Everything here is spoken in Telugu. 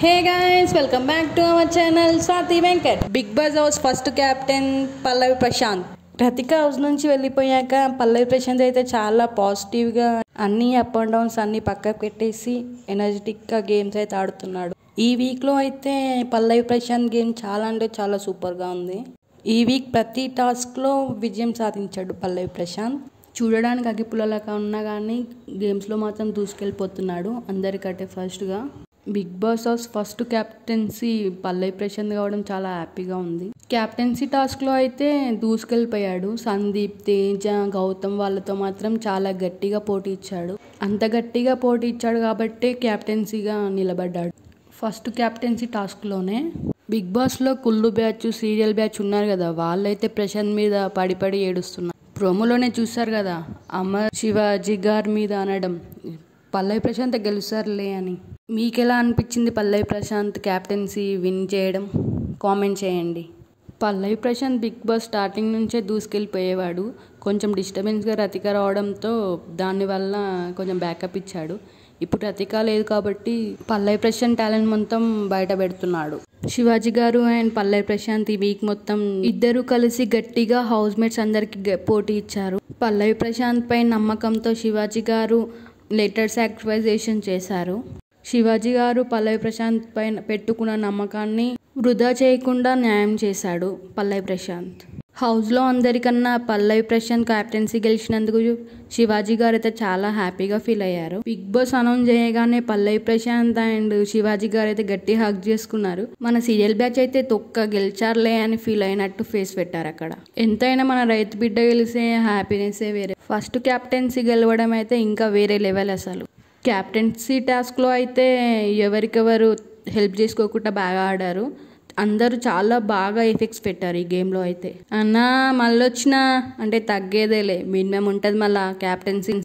hey guys welcome back to our channel Swathi Venkat Bigg Boss house first captain Pallavi Prashanth Rathika house నుంచి వెళ్ళిపోయాక పల్లవి ప్రశాంత్ అయితే చాలా పాజిటివ్గా అన్ని అప్ అండ్ డౌన్స్ అన్ని పక్కకు పెట్టేసి ఎనర్జెటిక్గా గేమ్స్ అయితే ఆడుతున్నాడు ఈ వీక్లో అయితే పల్లవి ప్రశాంత్ గేమ్ చాలా అంటే చాలా సూపర్గా ఉంది ఈ వీక్ ప్రతి టాస్క్లో విజయం సాధించాడు పల్లవి ప్రశాంత్ చూడడానికి అగ్గిపుల్లలాగా ఉన్నా కానీ గేమ్స్లో మాత్రం దూసుకెళ్ళిపోతున్నాడు అందరికంటే ఫస్ట్గా Bigg Boss house first captaincy Pallavi Prashanth కావడం చాలా హ్యాపీగా ఉంది క్యాప్టెన్సీ టాస్క్లో అయితే దూసుకెళ్ళిపోయాడు సందీప్ తేజ గౌతమ్ వాళ్ళతో మాత్రం చాలా గట్టిగా పోటీ ఇచ్చాడు అంత గట్టిగా పోటీ ఇచ్చాడు కాబట్టే క్యాప్టెన్సీగా నిలబడ్డాడు ఫస్ట్ క్యాప్టెన్సీ టాస్క్లోనే బిగ్ బాస్లో కుళ్ళు బ్యాచ్ సీరియల్ బ్యాచ్ ఉన్నారు కదా వాళ్ళైతే ప్రశాంత్ మీద పడి పడి ఏడుస్తున్నారు ప్రోమోలోనే చూస్తారు కదా అమర్ శివాజీ గారి మీద అనడం పల్లవి ప్రశాంత్ గెలుస్తారులే అని మీకు ఎలా అనిపించింది పల్లవి ప్రశాంత్ క్యాప్టెన్సీ విన్ చేయడం కామెంట్ చేయండి Pallavi Prashanth Bigg Boss starting నుంచే దూసుకెళ్ళిపోయేవాడు కొంచెం డిస్టర్బెన్స్గా రతిక రావడంతో దానివల్ల కొంచెం బ్యాకప్ ఇచ్చాడు ఇప్పుడు రతిక లేదు కాబట్టి పల్లవి ప్రశాంత్ టాలెంట్ మొత్తం బయట పెడుతున్నాడు శివాజీ గారు అండ్ పల్లవి ప్రశాంత్ ఈ వీక్ మొత్తం ఇద్దరు కలిసి గట్టిగా హౌస్ మేట్స్ అందరికి గ- పోటీ ఇచ్చారు పల్లవి ప్రశాంత్ పై నమ్మకంతో శివాజీ గారు లెటర్ సాక్రిఫైజేషన్ చేశారు శివాజీ గారు పల్లవి ప్రశాంత్ పైన పెట్టుకున్న నమ్మకాన్ని వృధా చేయకుండా న్యాయం చేశాడు పల్లవి ప్రశాంత్ హౌస్లో అందరికన్నా పల్లవి ప్రశాంత్ క్యాప్టెన్సీ గెలిచినందుకు శివాజీ గారు అయితే చాలా హ్యాపీగా ఫీల్ అయ్యారు బిగ్ బాస్ అనౌన్స్ చేయగానే పల్లవి ప్రశాంత్ అండ్ శివాజీ గారు అయితే గట్టి హక్ చేసుకున్నారు మన సీరియల్ బ్యాచ్ అయితే తొక్క గెలిచారులే అని ఫీల్ అయినట్టు ఫేస్ పెట్టారు అక్కడ ఎంతైనా మన రైతు బిడ్డ గెలిసే హ్యాపీనెస్ వేరే ఫస్ట్ క్యాప్టెన్సీ గెలవడం అయితే ఇంకా వేరే లెవెల్ అసలు క్యాప్టెన్సీ టాస్క్లో అయితే ఎవరికెవరు హెల్ప్ చేసుకోకుండా బాగా ఆడారు అందరూ చాలా బాగా ఎఫెక్ట్స్ పెట్టారు ఈ గేమ్లో అయితే అన్న మళ్ళీ వచ్చిన అంటే తగ్గేదేలే మినిమం ఉంటుంది మళ్ళీ క్యాప్టెన్సీ